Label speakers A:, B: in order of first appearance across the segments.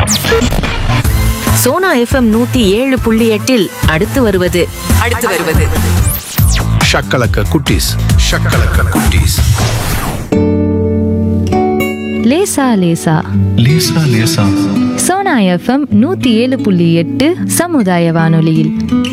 A: Sona FM நூத்தி ஏழு புள்ளி எட்டில் அடுத்து வருவது
B: அடுத்து வருவது
C: ஷக்கலக்க குட்டீஸ் ஷக்கலக்க குட்டீஸ்
D: லேசா லேசா
C: லேசா லேசா
D: சோனா எஃப்எம் நூத்தி ஏழு புள்ளி எட்டு சமுதாய வானொலியில்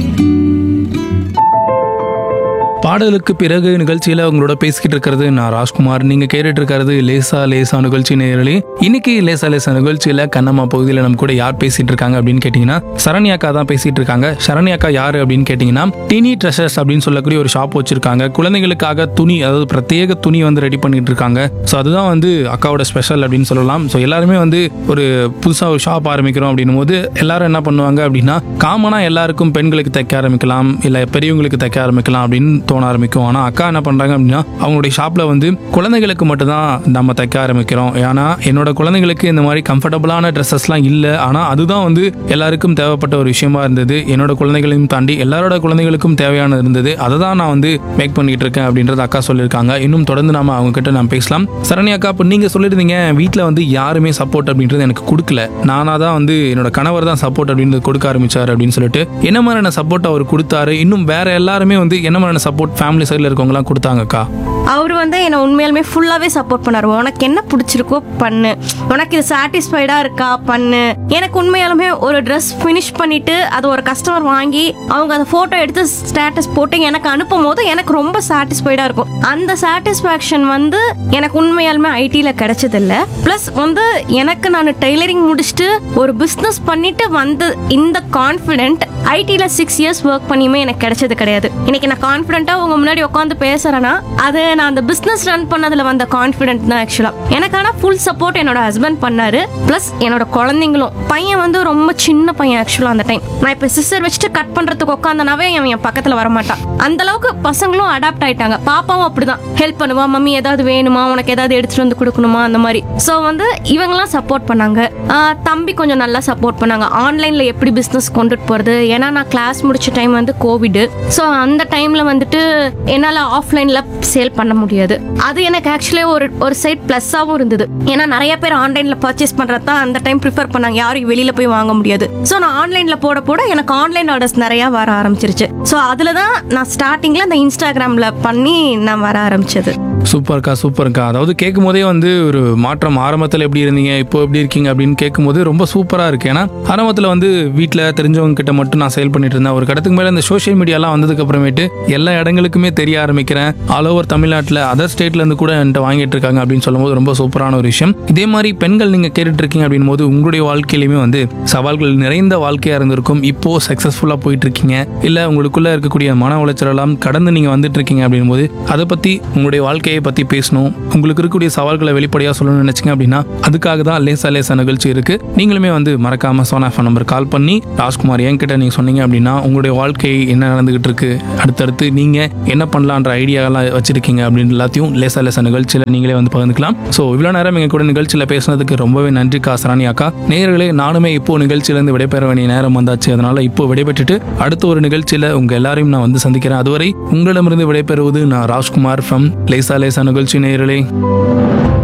E: பாடலுக்கு பிறகு நிகழ்ச்சியில் உங்களோட பேசிக்கிட்டு இருக்கிறது நான் ராஜ்குமார் நீங்க கேட்டுட்டு இருக்கிறது லேசா லேசா நிகழ்ச்சி நேயர்களே இன்னைக்கு லேசா லேசா நிகழ்ச்சியில கண்ணம்மா பகுதியில் நம்ம கூட யார் பேசிட்டு இருக்காங்க அப்படின்னு கேட்டீங்கன்னா சரண்யாக்கா தான் பேசிட்டு இருக்காங்க சரண்யாக்கா யாரு அப்படின்னு கேட்டீங்கன்னா டினி ட்ரெஷர்ஸ் அப்படின்னு சொல்லக்கூடிய ஒரு ஷாப் வச்சிருக்காங்க குழந்தைகளுக்காக துணி அதாவது பிரத்யேக துணி வந்து ரெடி பண்ணிட்டு இருக்காங்க ஸோ அதுதான் வந்து அக்காவோட ஸ்பெஷல் அப்படின்னு சொல்லலாம் ஸோ எல்லாருமே வந்து ஒரு புதுசாக ஒரு ஷாப் ஆரம்பிக்கிறோம் அப்படின்னும் போது எல்லாரும் என்ன பண்ணுவாங்க அப்படின்னா காமனாக எல்லாருக்கும் பெண்களுக்கு தைக்க ஆரம்பிக்கலாம் இல்லை பெரியவங்களுக்கு தைக்க ஆரம்பிக்கலாம் அப்படின்னு தோண ஆரம்பிக்கும் ஆனால் அக்கா என்ன பண்ணுறாங்க அப்படின்னா அவங்களுடைய ஷாப்பில் வந்து குழந்தைகளுக்கு மட்டும்தான் நம்ம தைக்க ஆரம்பிக்கிறோம் ஏன்னா என்னோட குழந்தைங்களுக்கு இந்த மாதிரி கம்ஃபர்டபுளான ட்ரெஸ்ஸஸ்லாம் இல்லை ஆனால் அதுதான் வந்து எல்லாருக்கும் தேவைப்பட்ட ஒரு விஷயமா இருந்தது என்னோட குழந்தைகளையும் தாண்டி எல்லாரோட குழந்தைகளுக்கும் தேவையானது இருந்தது அதை தான் நான் வந்து மேக் பண்ணிட்டு இருக்கேன் அப்படின்றத அக்கா சொல்லியிருக்காங்க இன்னும் தொடர்ந்து நாம அவங்க கிட்ட நான் பேசலாம் சரண்யா அக்கா இப்போ நீங்க சொல்லியிருந்தீங்க வீட்டில் வந்து யாருமே சப்போர்ட் அப்படின்றது எனக்கு கொடுக்கல நானா தான் வந்து என்னோட கணவர் தான் சப்போர்ட் அப்படின்றது கொடுக்க ஆரம்பிச்சாரு அப்படின்னு சொல்லிட்டு என்ன மாதிரியான சப்போர்ட் அவர் கொடுத்தாரு இன்னும் வேற எல்லாருமே வந்து என்ன மாதிரியான சப்போர்ட் ஃபேமிலி சைடில் இருக்கவங்கலாம் கொடுத்தாங்கக்கா
F: அவர் வந்து என்னை உண்மையாலுமே ஃபுல்லாகவே சப்போர்ட் பண்ணார் உனக்கு என்ன பிடிச்சிருக்கோ பண்ணு உனக்கு இது சாட்டிஸ்ஃபைடாக இருக்கா பண்ணு எனக்கு உண்மையாலுமே ஒரு ட்ரெஸ் ஃபினிஷ் பண்ணிட்டு அது ஒரு கஸ்டமர் வாங்கி அவங்க அந்த ஃபோட்டோ எடுத்து ஸ்டேட்டஸ் போட்டு எனக்கு அனுப்பும் போது எனக்கு ரொம்ப சாட்டிஸ்ஃபைடாக இருக்கும் அந்த சாட்டிஸ்ஃபேக்ஷன் வந்து எனக்கு உண்மையாலுமே ஐடியில் கிடைச்சதில்ல ப்ளஸ் வந்து எனக்கு நான் டெய்லரிங் முடிச்சுட்டு ஒரு பிஸ்னஸ் பண்ணிட்டு வந்து இந்த கான்ஃபிடென்ட் ஐடியில் சிக்ஸ் இயர்ஸ் ஒர்க் பண்ணியுமே எனக்கு கிடைச்சது கிடையாது இன்னைக்கு நான் கான்ஃபிடென்ட்டாக உங்க முன்னாடி உட்காந்து பேசுறேன்னா அது நான் அந்த பிஸ்னஸ் ரன் பண்ணதுல வந்த கான்ஃபிடென்ட் தான் ஆக்சுவலாக எனக்கு ஆனால் ஃபுல் சப்போர்ட் என்னோட ஹஸ்பண்ட் பண்ணாரு ப்ளஸ் என்னோட குழந்தைங்களும் பையன் வந்து ரொம்ப சின்ன பையன் ஆக்சுவலாக அந்த டைம் நான் இப்போ சிஸ்டர் வச்சுட்டு கட் பண்றதுக்கு உட்காந்தனாவே அவன் என் பக்கத்தில் வரமாட்டான் அந்த அளவுக்கு பசங்களும் அடாப்ட் ஆயிட்டாங்க பாப்பாவும் அப்படிதான் ஹெல்ப் பண்ணுவா மம்மி ஏதாவது வேணுமா உனக்கு ஏதாவது எடுத்துட்டு வந்து கொடுக்கணுமா அந்த மாதிரி ஸோ வந்து இவங்கெல்லாம் சப்போர்ட் பண்ணாங்க ஆஹ் தம்பி கொஞ்சம் நல்லா சப்போர்ட் பண்ணாங்க ஆன்லைன்ல எப்படி பிஸ்னஸ் கொண்டுட்டு போறது ஏன்னா நான் கிளாஸ் முடிச்ச டைம் வந்து கோவிட் ஸோ அந்த டைம்ல வந்துட்டு என்னால் ஆஃப்லைன்ல சேல் பண்ண முடியாது அது எனக்கு ஆக்சுவலி ஒரு ஒரு சைட் ப்ளஸ்ஸாகவும் இருந்தது ஏன்னா நிறைய பேர் ஆன்லைன்ல பர்ச்சேஸ் பண்றது தான் அந்த டைம் ப்ரிஃபர் பண்ணாங்க யாரும் வெளியில போய் வாங்க முடியாது ஸோ நான் ஆன்லைன்ல போட போட எனக்கு ஆன்லைன் ஆர்டர்ஸ் நிறைய வர ஆரம்பிச்சிருச்சு ஸோ அதில் தான் நான் ஸ்டார்டிங்ல இந்த இன்ஸ்டாகிராம்ல பண்ணி நான் வர ஆரம்பிச்சது
E: சூப்பர்க்கா சூப்பர்க்கா அதாவது கேட்கும் போதே வந்து ஒரு மாற்றம் ஆரம்பத்தில் எப்படி இருந்தீங்க இப்போ எப்படி இருக்கீங்க அப்படின்னு கேட்கும்போது ரொம்ப சூப்பராக இருக்கு ஏன்னா ஆரம்பத்தில் வந்து வீட்டில் தெரிஞ்சவங்க கிட்ட மட்டும் நான் சேல் பண்ணிட்டு இருந்தேன் ஒரு கடத்துக்கு மேலே இந்த சோஷியல் மீடியாலாம் வந்ததுக்கு அப்புறமேட்டு எல்லா இடங்களுக்குமே தெரிய ஆரம்பிக்கிறேன் ஆல் ஓவர் தமிழ்நாட்டில் அதர் ஸ்டேட்ல இருந்து கூட என்கிட்ட வாங்கிட்டு இருக்காங்க அப்படின்னு சொல்லும்போது ரொம்ப சூப்பரான ஒரு விஷயம் இதே மாதிரி பெண்கள் நீங்கள் கேட்டுட்டு இருக்கீங்க அப்படின் போது உங்களுடைய வாழ்க்கையிலுமே வந்து சவால்கள் நிறைந்த வாழ்க்கையாக இருந்திருக்கும் இப்போ சக்ஸஸ்ஃபுல்லாக போயிட்டு இருக்கீங்க இல்லை உங்களுக்குள்ள இருக்கக்கூடிய மன உளைச்சலெல்லாம் கடந்து நீங்கள் வந்துட்டு இருக்கீங்க அப்படின் போது அதை பற்றி உங்களுடைய வாழ்க்கையை பற்றி பேசணும் உங்களுக்கு இருக்கக்கூடிய சவால்களை வெளிப்படையாக சொல்லணும்னு நினச்சிங்க அப்படின்னா அதுக்காக தான் லேசா லேசா நிகழ்ச்சி இருக்கு நீங்களுமே வந்து மறக்காம சோனா ஃபோன் நம்பர் கால் பண்ணி ராஜ்குமார் என்கிட்ட நீங்கள் சொன்னீங்க அப்படின்னா உங்களுடைய வாழ்க்கை என்ன நடந்துகிட்டு இருக்கு அடுத்தடுத்து நீங்கள் என்ன பண்ணலான்ற ஐடியாலாம் வச்சிருக்கீங்க அப்படின்னு எல்லாத்தையும் லேசா லேசா நிகழ்ச்சியில் நீங்களே வந்து பகிர்ந்துக்கலாம் ஸோ இவ்வளோ நேரம் எங்கள் கூட நிகழ்ச்சியில் பேசுனதுக்கு ரொம்பவே நன்றி காசராணி அக்கா நேயர்களே நானுமே இப்போ நிகழ்ச்சியிலேருந்து விடைபெற வேண்டிய நேரம் வந்தாச்சு அதனால இப்போ விடைபெற்றுட்டு அடுத்த ஒரு நிகழ்ச்சியில் உங்கள் எல்லாரையும் நான் வந்து சந்திக்கிறேன் அதுவரை உங்களிடமிருந்து விடைபெறுவது நான் ராஜ்குமார் ஃப்ரம் லேசா லேசா நிகழ்ச்சி நேயர்களே